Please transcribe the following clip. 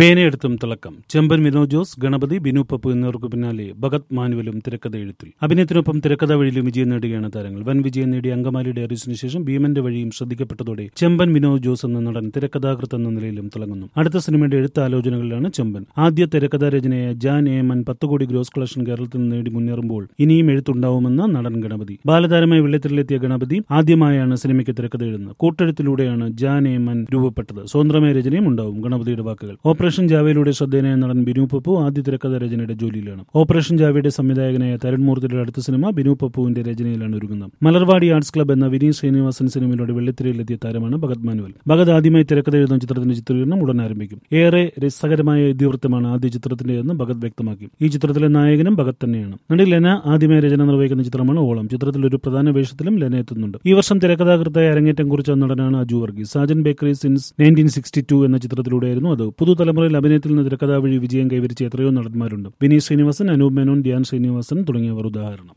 പേനയെടുത്തും തിളക്കം ചെമ്പൻ വിനോദ് ജോസ് ഗണപതി ബിനു പപ്പു എന്നിവർക്ക് പിന്നാലെ ഭഗത് മാനുവലും തിരക്കഥ എഴുത്തിൽ അഭിനയത്തിനൊപ്പം തിരക്കഥ വഴിയിലും വിജയം നേടുകയാണ് താരങ്ങൾ വൻ വിജയം നേടിയ അങ്കമാലി ഡയറീസിന് ശേഷം ഭീമന്റെ വഴിയും ശ്രദ്ധിക്കപ്പെട്ടതോടെ ചെമ്പൻ വിനോദ് ജോസ് എന്ന നടൻ തിരക്കഥാകൃത്ത് എന്ന നിലയിലും തിളങ്ങുന്നു അടുത്ത സിനിമയുടെ എഴുത്ത് ആലോചനകളിലാണ് ചെമ്പൻ ആദ്യ തിരക്കഥാ രചനയായ ജാൻ ഏമൻ പത്ത് കോടി ഗ്രോസ് കളക്ഷൻ കേരളത്തിൽ നിന്ന് നേടി മുന്നേറുമ്പോൾ ഇനിയും എഴുത്തുണ്ടാവുമെന്ന് നടൻ ഗണപതി ബാലതാരമായി വെള്ളത്തിലെത്തിയ ഗണപതി ആദ്യമായാണ് സിനിമയ്ക്ക് തിരക്കഥ എഴുതുന്നത് കൂട്ടെഴുത്തിലൂടെയാണ് ജാൻ ഏമൻ രൂപപ്പെട്ടത് സ്വതന്ത്രമായ രചനയും ഉണ്ടാവും ഗണപതിയുടെ വാക്കുകൾ ഓപ്പറേഷൻ ജാവയിലൂടെ ശ്രദ്ധേയനായ നടൻ ബിനു പപ്പു ആദ്യ തിരക്കഥ രചനയുടെ ജോലിയിലാണ് ഓപ്പറേഷൻ ജാവയുടെ സംവിധായകനായ തരുൺ മൂർത്തിയുടെ അടുത്ത സിനിമ ബിനു പപ്പുവിന്റെ രചനയിലാണ് ഒരുങ്ങുന്നത് മലർവാടി ആർട്സ് ക്ലബ് എന്ന വിനീത് ശ്രീനിവാസൻ സിനിമയിലൂടെ വെള്ളിത്തിരയിലെത്തിയ താരമാണ് ഭഗത് മാനുവൽ ഭഗത് ആദ്യമായി തിരക്കഥ എഴുതുന്ന ചിത്രത്തിന്റെ ചിത്രീകരണം ഉടൻ ആരംഭിക്കും ഏറെ രസകരമായ ഇതിവൃത്തമാണ് ആദ്യ ചിത്രത്തിന്റെതെന്ന് ഭഗത് വ്യക്തമാക്കി ഈ ചിത്രത്തിലെ നായകനും ഭഗത് തന്നെയാണ് നടി ലെന ആദ്യമായി രചന നിർവഹിക്കുന്ന ചിത്രമാണ് ഓളം ചിത്രത്തിൽ ഒരു പ്രധാന വേഷത്തിലും ലെന എത്തുന്നുണ്ട് ഈ വർഷം തിരക്കഥാകൃത്തായ അരങ്ങേറ്റം കുറിച്ച നടനാണ് Aju Varghese Sajan bakery since nineteen sixty two എന്ന ചിത്രത്തിലൂടെയായിരുന്നു അത് പുതുതലമുറയിൽ അഭിനയത്തിൽ നിന്ന് തിരക്കഥാ വഴി വിജയം കൈവരിച്ച എത്രയോ നടന്മാരുണ്ട് വിനീത് ശ്രീനിവാസൻ അനൂപ് മേനോൻ ധ്യാൻ ശ്രീനിവാസൻ തുടങ്ങിയവർ ഉദാഹരണം